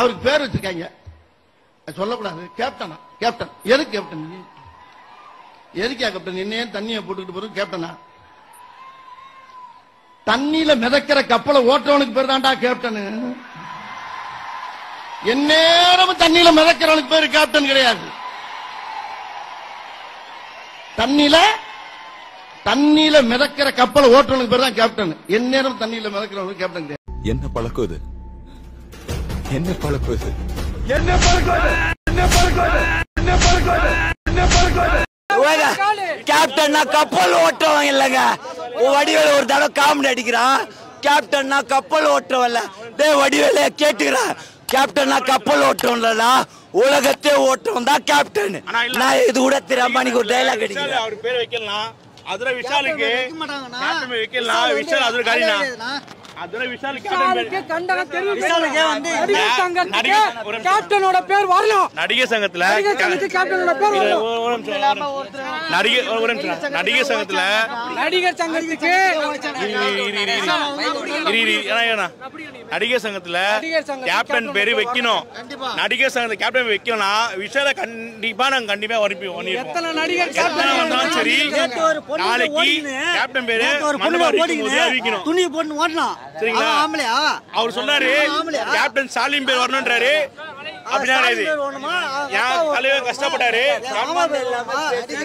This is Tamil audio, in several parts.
அவருக்கு பேர் வச்சிருக்காங்க அது சொல்லக்கூடாது கேப்டனா கேப்டன் எதுக்கு கேப்டன் நீ? எதுக்கா கேப்டன் என்னையே தண்ணியை போட்டுக்கிட்டு போறது கேப்டனா தண்ணியில மிதக்கிற கப்பலை ஓட்டுறவனுக்கு பேர் தான்டா கேப்டன் எந்நேரமும் தண்ணியில மிதக்கிறவனுக்கு பேரு கேப்டன் கிடையாது தண்ணியில தண்ணியில மிதக்கிற கப்பலை ஓட்டுறவனுக்கு பேர் தான் கேப்டன் எந்நேரம் தண்ணியில மிதக்கிறவனுக்கு கேப்டன் கிடையாது என்ன பழக்கம் இது என்ன பழக்கம் இது கேப்டன்னா கப்பல் ஓட்டுறவன் இல்லைங்க வடிவேல ஒரு தடவை காமெடி அடிக்கிறான் கேப்டன்னா கப்பல் ஓட்டுறவன் இல்ல டேய் வடிவேல கேட்டுக்கிறான் கேப்டன்னா கப்பல் ஓட்டுறவன்லடா உலகத்தே ஓட்டுறவன் தான் கேப்டன் நான் இது கூட தெரியாம நீங்க ஒரு டைலாக் அடிக்கிறேன் அவர் பேர் வைக்கலாம் அதுல விஷாலுக்கு கேப்டன் பேர் வைக்கலாம் விஷால் அதுல காரினா அதுல விஷால் கேப்டன் பேர் கண்டனம் தெரிவிக்கிறாங்க. வந்து நடிகர் சங்கத்துக்கு நடிகர் ஒரு நிமிஷம். கேப்டனோட பேர் வரணும் நடிகர் சங்கத்துல நடிகர் சங்கத்துக்கு கேப்டனோட பேர் இரு, வரணும் ஒரு- ஒரு நிமிஷம், ஒரு நிமிஷம். நடிகர் ஒரு- ஒரு நிமிஷம் நடிகர் சங்கத்துல நடிகர் சங்கத்துக்கு இரு, இரு, இரு, இரு, இரு. இரு, இரு, ஏன்னா, ஏன்னா. நடிகர் சங்கத்துல நடிகர் சங்கத்துல கேப்டன் பேரு கேப்டன் வைக்கணும் நடிகர் சங்கத்துல கேப்டன் வைக்கணும்னா விஷால கண்டிப்பா நாங்க கண்டிப்பா வரப்பி எத்தனை நடிகர் எத்தனை கேப்டன் வந்தாலும் சரி நேத்து ஒரு பொண்ணு நாளைக்கு ஓடிக்கின்னு, கேப்டன் பேரு நேத்து ஒரு பொண்ணு மண்டபம் அடிக்கும் போது ஓடிக்கின்னு, அறிவிக்கணும் துணியை போட்டு ஓடலாம் சரிங்களா? அவன் ஆம்பளையா அவர் சொன்னாரு ஆம்பளையா? கேப்டன் ஸ்டாலின் பேர் வரணும்ன்றாரு அப்படின்னா ஸ்டாலின் இது பேர் வேணுமா? அவன் ஏன் அப்பா தலைவர் கஷ்டப்பட்டாரு மாமா பேர் இல்லாமா?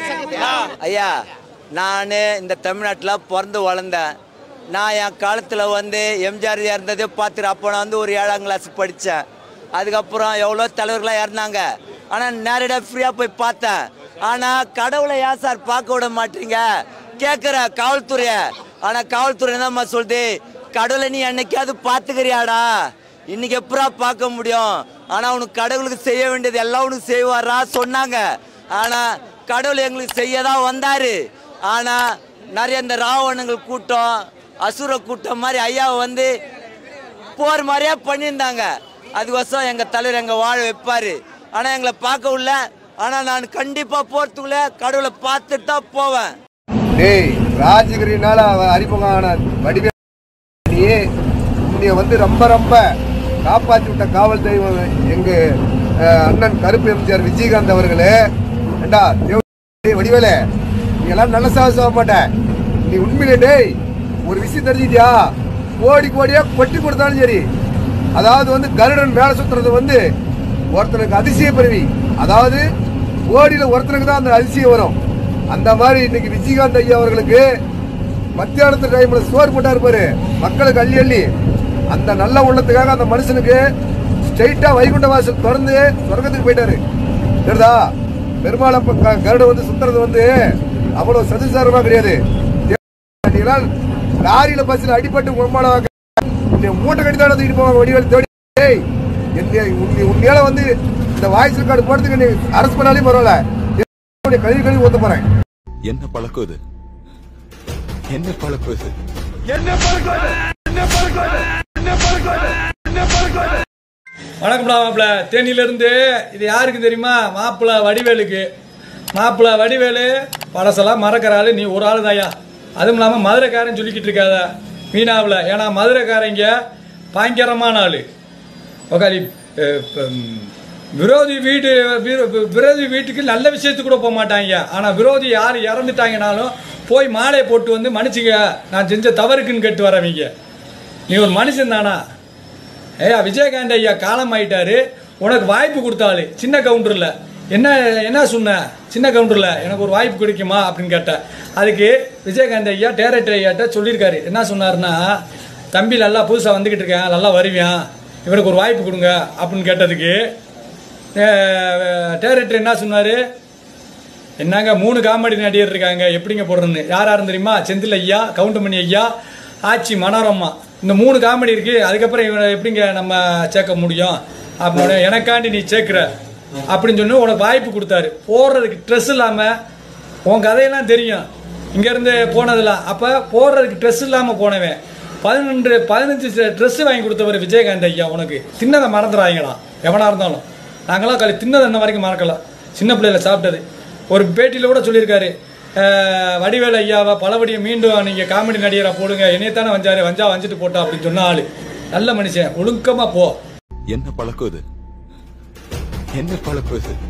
ஐயா நான் இந்த தமிழ்நாட்டில் பிறந்து வளர்ந்தேன் நான் என் காலத்தில் வந்து எம்ஜிஆர் இறந்ததே பார்த்துரு அப்போ நான் வந்து ஒரு ஏழாம் கிளாஸ் படித்தேன் அதுக்கப்புறம் எவ்வளோ தலைவர்களாக இறந்தாங்க ஆனால் நேரடியாக ஃப்ரீயாக போய் பார்த்தேன் ஆனால் கடவுளை ஏன் சார் பார்க்க விட மாட்டீங்க கேட்குற காவல்துறையை ஆனால் காவல்துறை என்னம்மா சொல்லுது கடவுளை நீ என்னைக்காவது பார்த்துக்கிறியாடா இன்னைக்கு எப்படா பார்க்க முடியும் ஆனா உனக்கு கடவுளுக்கு செய்ய வேண்டியது எல்லாம் உனக்கு செய்வாரா சொன்னாங்க ஆனா கடவுள் எங்களுக்கு செய்ய தான் வந்தாரு ஆனா நிறைய இந்த ராவணங்கள் கூட்டம் அசுர கூட்டம் மாதிரி ஐயாவை வந்து போர் மாதிரியே பண்ணியிருந்தாங்க அதுக்கோசம் எங்க தலைவர் எங்க வாழ வைப்பாரு ஆனா எங்களை பார்க்க உள்ள ஆனா நான் கண்டிப்பா போறதுக்குள்ள கடவுளை பார்த்துட்டு தான் போவேன் டேய் ராஜகிரினால அவன் அறிமுகமான வடிவே நீ உன்னைய வந்து ரொம்ப ரொம்ப காப்பாற்றி விட்ட காவல் தெய்வம் எங்க அஹ், அண்ணன் கருப்பு எம்ஜிஆர் விஜயகாந்த் அவர்களே ஏண்டா தேவ- டேய் வடிவேலே நீ எல்லாம் நல்ல சாகசம் ஆக மாட்ட நீ உண்மையிலே டேய் ஒரு விஷயம் தெரிஞ்சுக்கிட்டியா கோடி கோடியா கொட்டி கொடுத்தாலும் சரி அதாவது வந்து கருடன் மேல சுத்துறது வந்து ஒருத்தனுக்கு அதிசய பிறவி அதாவது கோடியில ஒருத்தனுக்கு தான் அந்த அதிசயம் வரும் அந்த மாதிரி இன்னைக்கு விஜயகாந்த் ஐயா அவர்களுக்கு மத்தியானத்து டைம்ல சோறு போட்டா இருப்பாரு மக்களுக்கு அள்ளி அள்ளி அந்த நல்ல உள்ளத்துக்காக அந்த மனுஷனுக்கு ஸ்ட்ரைட்டா வைகுண்ட வாசல் திறந்து சொர்க்கத்துக்கு போயிட்டாரு தெரியுதா பெருமாள் அப்ப க- கருடன் வந்து சுத்துறது வந்து அவ்வளவு சதுசாரமா கிடையாது நீங்களாம் லாரியில பஸ்ல அடிபட்டு உண்மான மூட்டை கட்டி தான் தூக்கிட்டு போவாங்க வடிவேல் தேடி டேய், என்னை உன்னை உன்னையால வந்து இந்த வாய்ஸ் ரெக்கார்டு போறதுக்கு நீ அரசு பண்ணாலே பரவாயில்ல உன்னை கழுவி கழுவி ஊத்த போறேன் என்ன பழக்கம் இது என்ன பழக்கம் இது வணக்கம்டா மாப்பிள்ள தேனியிலிருந்து இது யாருக்கு தெரியுமா மாப்பிள்ள வடிவேலுக்கு மாப்பிள்ள வடிவேலு பழசெல்லாம் மறக்கிற ஆளு நீ ஒரு ஆளு தாயா அதுவும் இல்லாமல் மதுரைக்காரன் சொல்லிக்கிட்டு இருக்காத மீனாவில் ஏன்னா மதுரைக்காரங்க பயங்கரமான ஆளு உக்காலி அஹ், இப்ப, ம், விரோதி வீடு விரோ- விரோதி வீட்டுக்கு நல்ல விஷயத்துக்கு கூட போக மாட்டாங்க ஆனால் விரோதி யார் இறந்துட்டாங்கனாலும் போய் மாலையை போட்டு வந்து மன்னிச்சுங்க நான் செஞ்ச தவறுக்குன்னு கேட்டு வரவங்க நீ ஒரு மனுஷன் தானா ஐயா விஜயகாந்த் ஐயா காலம் ஆயிட்டாரு உனக்கு வாய்ப்பு கொடுத்தாளு சின்ன கவுண்டரில் என்ன என்ன சொன்ன சின்ன கவுண்டரில் எனக்கு ஒரு வாய்ப்பு கிடைக்குமா அப்படின்னு கேட்டேன் அதுக்கு விஜயகாந்த் ஐயா டேரக்டர் ஐயாட்ட சொல்லியிருக்காரு என்ன சொன்னாருன்னா தம்பி நல்லா புதுசாக வந்துக்கிட்டு இருக்கேன் நல்லா வருவியான் இவனுக்கு ஒரு வாய்ப்பு கொடுங்க அப்படின்னு கேட்டதுக்கு டேரக்டர் என்ன சொன்னார் என்னங்க மூணு காமெடி நடிகர் இருக்காங்க எப்படிங்க போடுறதுன்னு யார் யாரும் தெரியுமா செந்தில் ஐயா கவுண்டமணி ஐயா ஆச்சி மனோரமா இந்த மூணு காமெடி இருக்கு அதுக்கப்புறம் இவனை எப்படிங்க நம்ம சேர்க்க முடியும் அப்படின்னு எனக்காண்டி நீ சேர்க்குற அப்படின்னு சொல்லி உனக்கு வாய்ப்பு கொடுத்தாரு போடுறதுக்கு ட்ரெஸ் இல்லாமல் உன் கதையெல்லாம் தெரியும் இங்கேருந்து போனதெல்லாம் அப்போ போடுறதுக்கு ட்ரெஸ் இல்லாமல் போனவன் பதினொன்று பதினஞ்சு ட்ரெஸ் வாங்கி கொடுத்தவர் விஜயகாந்த் ஐயா உனக்கு தின்னதை மறந்துடாதீங்கடா எவனா இருந்தாலும் நாங்களாம் கழி தின்னது இன்ன வரைக்கும் மறக்கல சின்ன பிள்ளையில சாப்பிட்டது ஒரு பேட்டியில் கூட சொல்லியிருக்காரு அஹ், வடிவேலு ஐயாவை பலபடியும் மீண்டும் நீங்கள் காமெடி நடிகரை போடுங்க என்னையத்தானே வந்தாரு வஞ்சா வஞ்சிட்டு போட்டா அப்படின்னு சொன்ன ஆளு நல்ல மனுஷன் ஒழுக்கமாக போ என்ன பழக்கம் இது என்ன பழக்கம் இது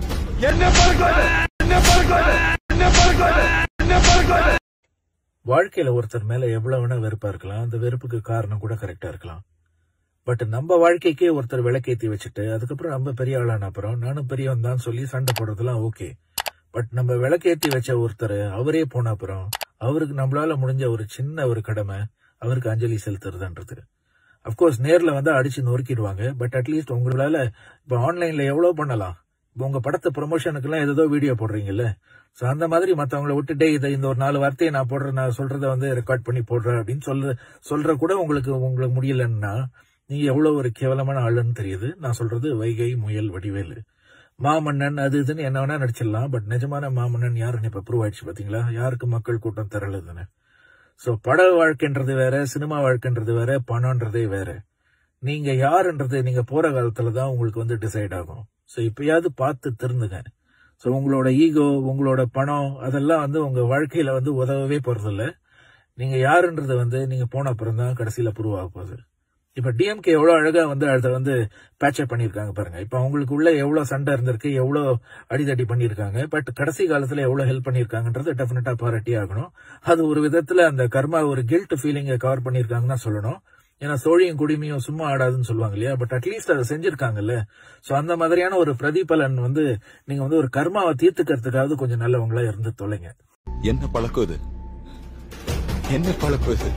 வாழ்க்கையில ஒருத்தர் மேல எவ்வளவு வேணா வெறுப்பா இருக்கலாம் அந்த வெறுப்புக்கு காரணம் கூட கரெக்டா இருக்கலாம் பட் நம்ம வாழ்க்கைக்கே ஒருத்தர் விளக்கேத்தி வச்சுட்டு அதுக்கப்புறம் நம்ம பெரிய ஆளான அப்புறம் நானும் பெரியவன் தான் சொல்லி சண்டை போடுறதுலாம் ஓகே பட் நம்ம விளக்கேத்தி வச்ச ஒருத்தர் அவரே போன அப்புறம் அவருக்கு நம்மளால முடிஞ்ச ஒரு சின்ன ஒரு கடமை அவருக்கு அஞ்சலி செலுத்துறதுன்றது அப்கோர்ஸ் நேர்ல வந்து அடிச்சு நொறுக்கிடுவாங்க பட் அட்லீஸ்ட் உங்களால இப்ப ஆன்லைன்ல எவ்வளவு பண்ணலாம் இப்ப உங்க படத்தை ப்ரொமோஷனுக்கு எல்லாம் ஏதோ வீடியோ போடுறீங்கல்ல சோ அந்த மாதிரி மத்தவங்கள விட்டுட்டே இதை இந்த ஒரு நாலு வார்த்தையை நான் போடுறேன் நான் சொல்றத வந்து ரெக்கார்ட் பண்ணி போடுறேன் அப்படின்னு சொல்ற சொல்ற கூட உங்களுக்கு உங்களுக்கு முடியலன்னா நீங்க எவ்வளவு ஒரு கேவலமான ஆளுன்னு தெரியுது நான் சொல்றது வைகை முயல் வடிவேலு மாமன்னன் அது இதுன்னு என்ன வேணா நடிச்சிடலாம் பட் நிஜமான மாமன்னன் யாருன்னு இப்ப ப்ரூவ் ஆயிடுச்சு பாத்தீங்களா யாருக்கு மக்கள் கூட்டம் தரலதுன்னு சோ பட வாழ்க்கைன்றது வேற சினிமா வாழ்க்கைன்றது வேற பணம்ன்றதே வேற நீங்க யாருன்றது நீங்க போற காலத்துல தான் உங்களுக்கு வந்து டிசைட் ஆகும் சோ இப்பயாவது பார்த்து திருந்துங்க சோ உங்களோட ஈகோ உங்களோட பணம் அதெல்லாம் வந்து உங்க வாழ்க்கையில வந்து உதவவே போறதில்ல நீங்க யாருன்றது வந்து நீங்க போன அப்புறம் தான் கடைசியில ப்ரூவ் ஆக போகுது இப்ப டிஎம்கே எவ்வளவு அழகா வந்து அதை வந்து பேட்சப் பண்ணிருக்காங்க பாருங்க இப்ப அவங்களுக்கு உள்ள எவ்வளவு சண்டை இருந்திருக்கு எவ்வளவு அடிதடி பண்ணிருக்காங்க பட் கடைசி காலத்துல எவ்வளவு ஹெல்ப் பண்ணிருக்காங்கன்றது டெஃபினட்டா பாராட்டி ஆகணும் அது ஒரு விதத்துல அந்த கர்மா ஒரு கில்ட் ஃபீலிங்கை கவர் பண்ணிருக்காங்கன்னு தான் சொல்லணும் ஏன்னா சோழியும் குடிமையும் சும்மா ஆடாதுன்னு சொல்லுவாங்க இல்லையா பட் அட்லீஸ்ட் அதை செஞ்சிருக்காங்கல்ல சோ அந்த மாதிரியான ஒரு பிரதிபலன் வந்து நீங்க வந்து ஒரு கர்மாவை தீர்த்துக்கிறதுக்காவது கொஞ்சம் நல்லவங்களா இருந்து தொலைங்க என்ன பழக்கம் இது என்ன பழக்கம் இது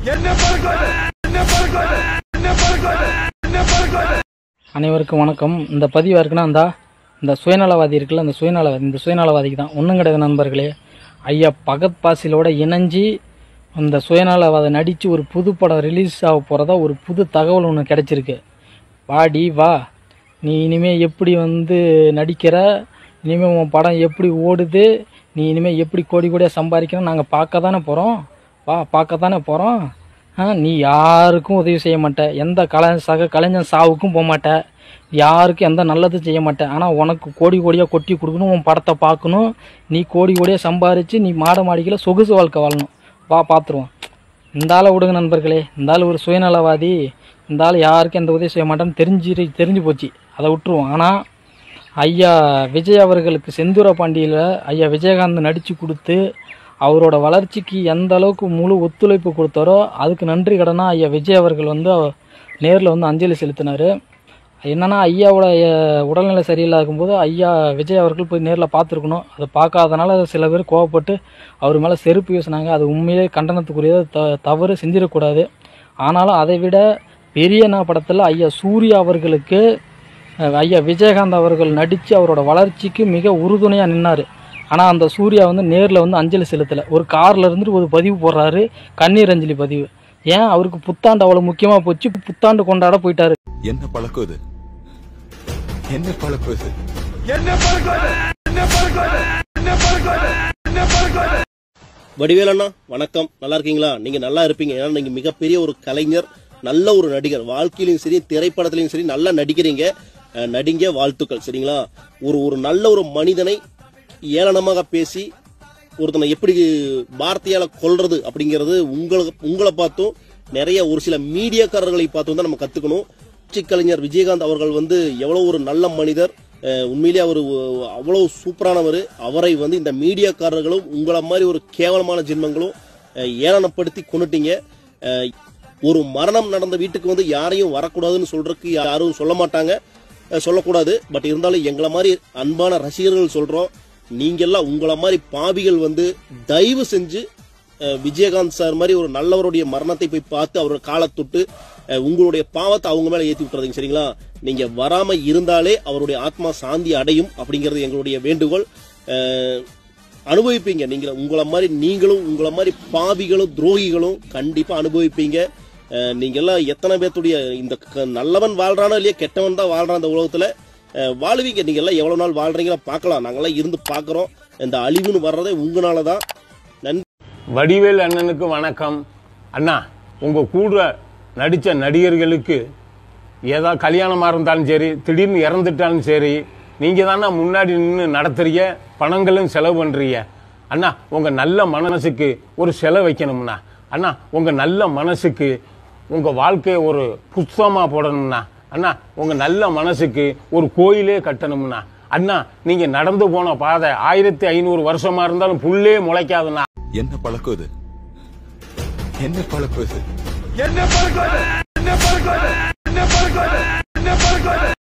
அனைவருக்கும் வணக்கம் இந்த பதிவு இருக்குன்னா இந்த இந்த சுயநலவாதி இருக்குல்ல இந்த சுயநலவாதி இந்த சுயநலவாதிக்கு தான் ஒன்றும் கிடையாது நண்பர்களே ஐயா பகத் பாசிலோட இணைஞ்சி இந்த சுயநலவாதை நடித்து ஒரு புது படம் ரிலீஸ் ஆக போகிறதா ஒரு புது தகவல் ஒன்று கிடைச்சிருக்கு வாடி வா நீ இனிமே எப்படி வந்து நடிக்கிற இனிமே உன் படம் எப்படி ஓடுது நீ இனிமே எப்படி கோடி கோடியாக சம்பாதிக்கணும் நாங்கள் பார்க்க தானே போகிறோம் வா பார்க்க தானே போகிறோம் ஆ நீ யாருக்கும் உதவி செய்ய மாட்ட எந்த கலை சக கலைஞன் சாவுக்கும் போக மாட்ட யாருக்கும் எந்த நல்லதும் செய்ய மாட்டேன் ஆனால் உனக்கு கோடி கோடியாக கொட்டி கொடுக்கணும் உன் படத்தை பார்க்கணும் நீ கோடி கோடியாக சம்பாரித்து நீ மாட மாடிக்கல சொகுசு வாழ்க்கை வாழணும் வா பார்த்துருவோம் இந்த ஆளை விடுங்க நண்பர்களே இந்த ஆள் ஒரு சுயநலவாதி இந்த ஆள் யாருக்கும் எந்த உதவி செய்ய மாட்டேன்னு தெரிஞ்சு தெரிஞ்சு போச்சு அதை விட்டுருவோம் ஆனால் ஐயா விஜய் அவர்களுக்கு செந்தூர பாண்டியில் ஐயா விஜயகாந்த் நடித்து கொடுத்து அவரோட வளர்ச்சிக்கு எந்த அளவுக்கு முழு ஒத்துழைப்பு கொடுத்தாரோ அதுக்கு நன்றி கடனா ஐயா விஜய் அவர்கள் வந்து நேரில் வந்து அஞ்சலி செலுத்தினார் என்னன்னா ஐயாவோட அஹ், உடல்நிலை சரியில்லாத போது ஐயா விஜய் அவர்கள் போய் நேரில் பார்த்துருக்கணும் அதை பார்க்காதனால சில பேர் கோவப்பட்டு அவர் மேலே செருப்பு வீசினாங்க அது உண்மையிலே கண்டனத்துக்குரியது த தவறு செஞ்சிடக்கூடாது ஆனாலும் அதை விட பெரியண்ணா படத்தில் ஐயா சூர்யா அவர்களுக்கு அஹ், ஐயா விஜயகாந்த் அவர்கள் நடித்து அவரோட வளர்ச்சிக்கு மிக உறுதுணையாக நின்னார் ஆனால் அந்த சூர்யா வந்து நேரில் வந்து அஞ்சலி செலுத்தலை ஒரு காரில் இருந்துட்டு ஒரு பதிவு போடுறாரு கண்ணீர் அஞ்சலி பதிவு ஏன் அவருக்கு புத்தாண்டு அவ்வளோ முக்கியமாக போச்சு புத்தாண்டு கொண்டாட போயிட்டாரு என்ன பழக்கம் இது என்ன பழக்கம் இது வடிவேல் அண்ணா வணக்கம் நல்லா இருக்கீங்களா நீங்க நல்லா இருப்பீங்க ஏன்னா நீங்க மிகப்பெரிய ஒரு கலைஞர் நல்ல ஒரு நடிகர் வாழ்க்கையிலும் சரி திரைப்படத்திலையும் சரி நல்லா நடிக்கிறீங்க அஹ், நடிங்க வாழ்த்துக்கள் சரிங்களா ஒரு ஒரு நல்ல ஒரு மனிதனை ஏளனமாக பேசி ஒருத்தனை எப்படி வார்த்தையால கொல்றது அப்படிங்கிறது உங்களை உங்களை பார்த்தும் நிறைய ஒரு சில மீடியாக்காரர்களை பார்த்தும் தான் நம்ம கத்துக்கணும் புரட்சி கலைஞர் விஜயகாந்த் அவர்கள் வந்து எவ்வளவு ஒரு நல்ல மனிதர் அஹ், உண்மையிலேயே அவர் அவ்வளவு சூப்பரானவர் அவரை வந்து இந்த மீடியாக்காரர்களும் உங்களை மாதிரி ஒரு கேவலமான ஜென்மங்களும் அஹ், ஏளனப்படுத்தி கொண்டுட்டீங்க அஹ், ஒரு மரணம் நடந்த வீட்டுக்கு வந்து யாரையும் வரக்கூடாதுன்னு சொல்றதுக்கு யாரும் சொல்ல மாட்டாங்க அஹ், சொல்லக்கூடாது பட் இருந்தாலும் எங்களை மாதிரி அன்பான ரசிகர்கள் சொல்றோம் நீங்க எல்லாம் உங்களை மாதிரி பாவிகள் வந்து தயவு செஞ்சு அஹ், விஜயகாந்த் சார் மாதிரி ஒரு நல்லவருடைய மரணத்தை போய் பார்த்து அவரோட காலை தொட்டு அஹ், உங்களுடைய பாவத்தை அவங்க மேல ஏத்தி விட்டுறதுங்க சரிங்களா நீங்க வராம இருந்தாலே அவருடைய ஆத்மா சாந்தி அடையும் அப்படிங்கிறது எங்களுடைய வேண்டுகோள் அஹ், அனுபவிப்பீங்க நீங்க உங்களை மாதிரி நீங்களும் உங்களை மாதிரி பாவிகளும் துரோகிகளும் கண்டிப்பா அனுபவிப்பீங்க அஹ், நீங்க எல்லாம் எத்தனை பேர்த்துடைய இந்த க- நல்லவன் வாழ்றானோ இல்லையா கெட்டவன் தான் வாழ்றான் இந்த உலகத்துல அஹ், வாழுவீங்க நீங்க எல்லாம் எவ்வளவு நாள் வாழ்றீங்களா பார்க்கலாம் நாங்கெல்லாம் இருந்து பார்க்கறோம் இந்த அழிவுன்னு வர்றதே உங்களால தான் நன்றி வடிவேல் அண்ணனுக்கு வணக்கம் அண்ணா உங்க கூட நடித்த நடிகர்களுக்கு ஏதா கல்யாணமாக இருந்தாலும் சரி திடீர்னு இறந்துட்டாலும் சரி நீங்க தானே முன்னாடி நின்று நடத்துறீங்க பணங்களும் செலவு பண்றீங்க அண்ணா உங்க நல்ல மனசுக்கு ஒரு செலவு வைக்கணும்ண்ணா அண்ணா உங்க நல்ல மனசுக்கு உங்க வாழ்க்கையை ஒரு புஸ்தகமா போடணும்னா அண்ணா உங்க நல்ல மனசுக்கு ஒரு கோயிலே கட்டணும்னா அண்ணா நீங்க நடந்து போன பாதை ஆயிரத்தி ஐநூறு வருஷமா இருந்தாலும் புல்லே முளைக்காதுண்ணா என்ன பழக்கம் இது என்ன பழக்கம் இது என்ன பழக்கம் இது? என்ன பழக்கம் இது? என்ன பழக்கம் இது? என்ன பழக்கம் இது?